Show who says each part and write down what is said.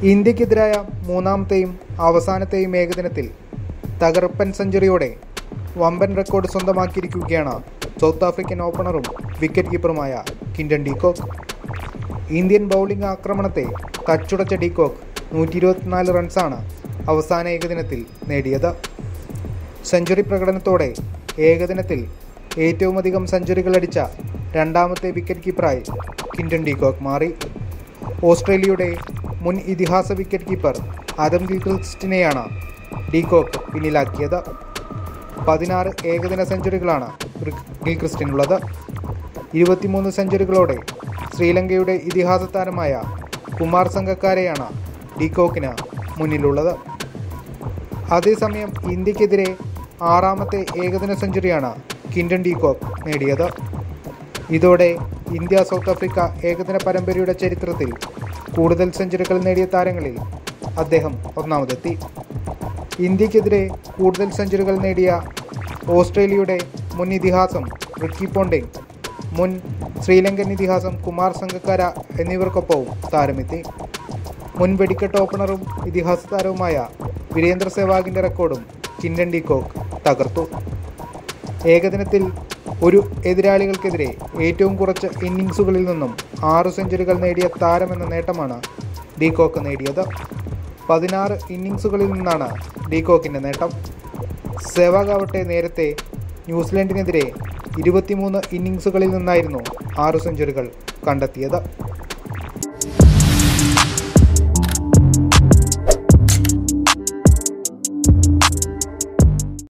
Speaker 1: ഇന്ത്യക്കെതിരായ മൂന്നാമത്തെയും അവസാനത്തെയും ഏകദിനത്തിൽ തകർപ്പൻ സെഞ്ചുറിയോടെ വമ്പൻ റെക്കോർഡ് സ്വന്തമാക്കിയിരിക്കുകയാണ് സൗത്ത് ആഫ്രിക്കൻ ഓപ്പണറും വിക്കറ്റ് കീപ്പറുമായ കിൻഡൻ ഡീകോക്ക് ഇന്ത്യൻ ബൗളിംഗ് ആക്രമണത്തെ തച്ചുടച്ച ഡീകോക്ക് നൂറ്റി ഇരുപത്തിനാല് റൺസാണ് അവസാന ഏകദിനത്തിൽ നേടിയത് സെഞ്ചുറി പ്രകടനത്തോടെ ഏകദിനത്തിൽ ഏറ്റവുമധികം സെഞ്ചുറികൾ അടിച്ച രണ്ടാമത്തെ വിക്കറ്റ് കീപ്പറായി കിൻഡൻ ഡീകോക്ക് മാറി ഓസ്ട്രേലിയയുടെ മുൻ ഇതിഹാസ വിക്കറ്റ് കീപ്പർ ആദം ഗിൽക്രിസ്റ്റിനെയാണ് ഡീകോക്ക് പിന്നിലാക്കിയത് പതിനാറ് ഏകദിന സെഞ്ചുറികളാണ് ഗിൽക്രിസ്റ്റിനുള്ളത് ഇരുപത്തിമൂന്ന് സെഞ്ചുറികളോടെ ശ്രീലങ്കയുടെ ഇതിഹാസ താരമായ കുമാർ സംഘക്കാരെയാണ് ഡീകോക്കിന് മുന്നിലുള്ളത് അതേസമയം ഇന്ത്യക്കെതിരെ ആറാമത്തെ ഏകദിന സെഞ്ചുറിയാണ് കിൻഡൻ ഡീകോക്ക് നേടിയത് ഇതോടെ ഇന്ത്യ സൗത്ത് ആഫ്രിക്ക ഏകദിന പരമ്പരയുടെ ചരിത്രത്തിൽ കൂടുതൽ സെഞ്ചുറികൾ നേടിയ താരങ്ങളിൽ അദ്ദേഹം ഒന്നാമതെത്തി ഇന്ത്യക്കെതിരെ കൂടുതൽ സെഞ്ചുറികൾ നേടിയ ഓസ്ട്രേലിയയുടെ മുൻ ഇതിഹാസം റിക്കി പോണ്ടിങ് മുൻ ശ്രീലങ്കൻ ഇതിഹാസം കുമാർ സംഗക്കാര എന്നിവർക്കൊപ്പവും താരമെത്തി മുൻ വെടിക്കെട്ട് ഓപ്പണറും ഇതിഹാസ താരവുമായ വീരേന്ദ്ര സെവാഗിൻ്റെ റെക്കോർഡും കിൻഡൻ ഡീകോക്ക് തകർത്തു ഏകദിനത്തിൽ ഒരു എതിരാളികൾക്കെതിരെ ഏറ്റവും കുറച്ച് ഇന്നിങ്സുകളിൽ നിന്നും ആറ് സെഞ്ചുറികൾ നേടിയ താരമെന്ന നേട്ടമാണ് ഡീകോക്ക് നേടിയത് പതിനാറ് ഇന്നിങ്സുകളിൽ നിന്നാണ് ഡീകോക്കിൻ്റെ നേട്ടം സെവാഗ് ആവട്ടെ നേരത്തെ ന്യൂസിലൻഡിനെതിരെ ഇരുപത്തിമൂന്ന് ഇന്നിങ്സുകളിൽ നിന്നായിരുന്നു ആറ് സെഞ്ചുറികൾ കണ്ടെത്തിയത്